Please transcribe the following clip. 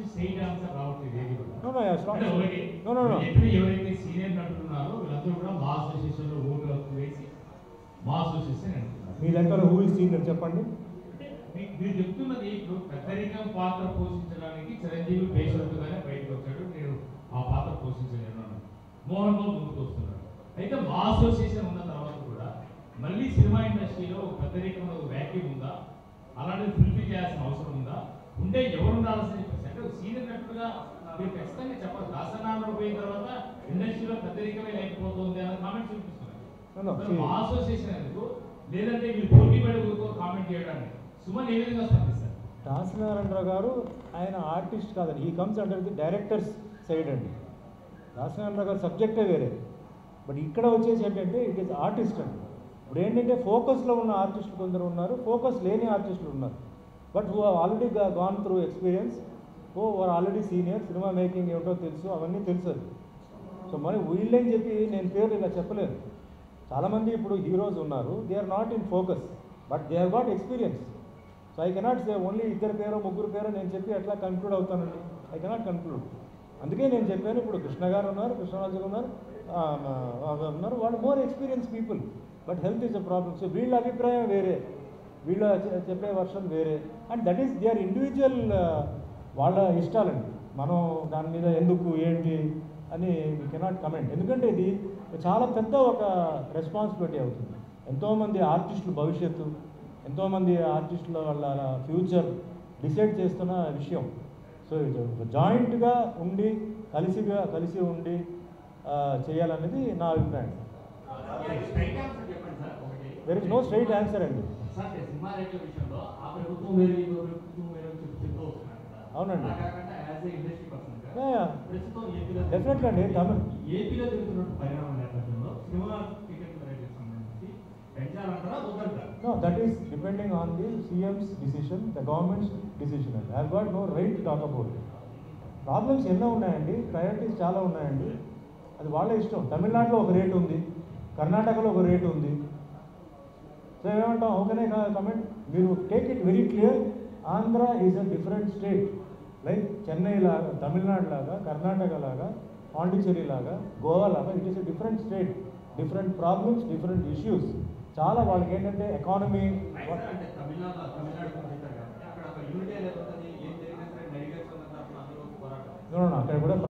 Straight answer రావట్లేదు ఏది కూడా No, no, yes, అంటే ఒకటి, no, no, no. చెప్పిన ఎవరైతే సీనియర్ నటున్నారో వీళ్ళందరూ కూడా మా అసోసియేషన్ లో ఓట్లు వేసి మా అసోసియేషన్ అంటున్నారు మీ లెక్కలో హూ ఇస్ సీనియర్ చెప్పండి అంటే మీ- మీరు చెప్తున్నది ఇప్పుడు పెద్దరికం పాత్ర పోషించడానికి చిరంజీవి పేషెంట్ గానే బయటకు వచ్చాడు నేను ఆ పాత్ర పోషించలేను అన్నాడు. మోహన్ బాబు ముందుకు వస్తున్నాడు అయితే మా అసోసియేషన్ ఉన్న తర్వాత కూడా మళ్ళీ సినిమా ఇండస్ట్రీలో ఒక పెద్దరికంలో ఒక వ్యాక్యూమ్ ఉందా అలాంటిది ఫుల్ఫిల్ చేయాల్సిన అవసరం ఉందా ఉంటే ఎవరు ఉండాల్సిన చెప్పేసి అంటే ఒక సీనియర్ నటుడుగా మీరు ఖచ్చితంగా చెప్పాలి దాసనాలు పోయిన తర్వాత ఇండస్ట్రీలో పెద్దరికమే లేకపోతుంది అన్న కామెంట్స్ No, no, చూపిస్తున్నారు see- మా అసోసియేషన్ ఎందుకు లేదంటే మీరు పోటీ పడి ఊరుకో కామెంట్ చేయడానికి సుమన్ ఏ విధంగా స్పందిస్తారు దాసనారాయణరావు గారు ఆయన ఆర్టిస్ట్ కాదండి ఈ comes under the directors side అండి దాసనారాయణరావు గారు సబ్జెక్టే వేరే బట్ ఇక్కడ వచ్చేసి ఏంటంటే ఇట్ ఈస్ ఆర్టిస్ట్ అండి ఇప్పుడు ఏంటంటే ఫోకస్లో ఉన్న ఆర్టిస్టులు కొందరు ఉన్నారు ఫోకస్ లేని ఆర్టిస్టులు ఉన్నారు but who already gone through experience ఓ వారు ఆల్రెడీ సీనియర్ సినిమా మేకింగ్ ఏమిటో తెలుసు అవన్నీ తెలుసు అది సో మరి వీళ్ళని చెప్పి నేను పేరు ఇలా చెప్పలేను చాలామంది ఇప్పుడు హీరోస్ ఉన్నారు they are not in focus but they have got experience so I cannot say only ఇద్దరు పేరు ముగ్గురు పేరు నేను చెప్పి ఎట్లా కన్క్లూడ్ అవుతానండి ఐ కెనాట్ కన్క్లూడ్ అందుకే నేను చెప్పాను ఇప్పుడు కృష్ణ గారు ఉన్నారు కృష్ణరాజు గారు ఉన్నారు ఆ, ఆ, ఉన్నారు వాళ్ళు more experience people but health is a problem so వీళ్ళ అభిప్రాయం వేరే వీళ్ళ చె- చెప్పే వర్షన్ వేరే and that is they are individual వాళ్ళ ఇష్టాలండి మనం దాని మీద ఎందుకు ఏంటి అని వీ కెనాట్ కమెంట్ ఎందుకంటే ఇది చాలా పెద్ద ఒక రెస్పాన్సిబిలిటీ అవుతుంది ఎంతోమంది ఆర్టిస్టుల భవిష్యత్తు ఎంతోమంది ఆర్టిస్టుల వాళ్ళ ఫ్యూచర్ డిసైడ్ చేస్తున్న విషయం సో జాయింట్గా ఉండి కలిసిగా కలిసి ఉండి ఆ, చేయాలనేది నా అభిప్రాయం స్ట్రైట్ ఆన్సర్ చెప్పండి సార్ ఒకటి there is no straight answer అండి సార్ సినిమా రేట్ల విషయంలో ఆ ప్రభుత్వం వేరే ఈ ప్రభుత్వం వేరే అని చెప్పి చెప్తూ వస్తున్నారు కదా. అవునండి. అలా కాకుండా as a industry person Yeah, yeah. ప్రస్తుతం ఏపీలో Definitely అండి, తమిళ్- ఏపీలో జరుగుతున్న పరిణామం నేపథ్యంలో సినిమా టికెట్ రేట్లకు సంబంధించి పెంచాలంటారా వద్దంటారా No, that is depending on the CM's decision, the government's decision. I have got no right to talk about it. Problems ఎన్నో ఉన్నాయండి ప్రయారిటీస్ చాలా ఉన్నాయండి అది వాళ్ళ ఇష్టం తమిళనాడులో ఒక రేటు ఉంది కర్ణాటకలో ఒక రేటు ఉంది సో ఏమంటాం ఓకేనే కమెంట్ మీరు take it very clear Andhra is a different state like Chennai లాగా తమిళనాడు లాగా కర్ణాటక లాగా పాండిచ్చేరి లాగా గోవా లాగా it is a different state different problems different issues చాలా వాళ్ళకి ఏంటంటే ఎకానమీ అంటే తమిళనాడు తమిళనాడు చెప్పారు కాబట్టి అక్కడ ఒక యూనిటీ అనేది ఉంటుంది ఏం జరిగినా సరే నడిగేస్తున్న తరఫున అందరూ పోరాటం అక్కడ కూడా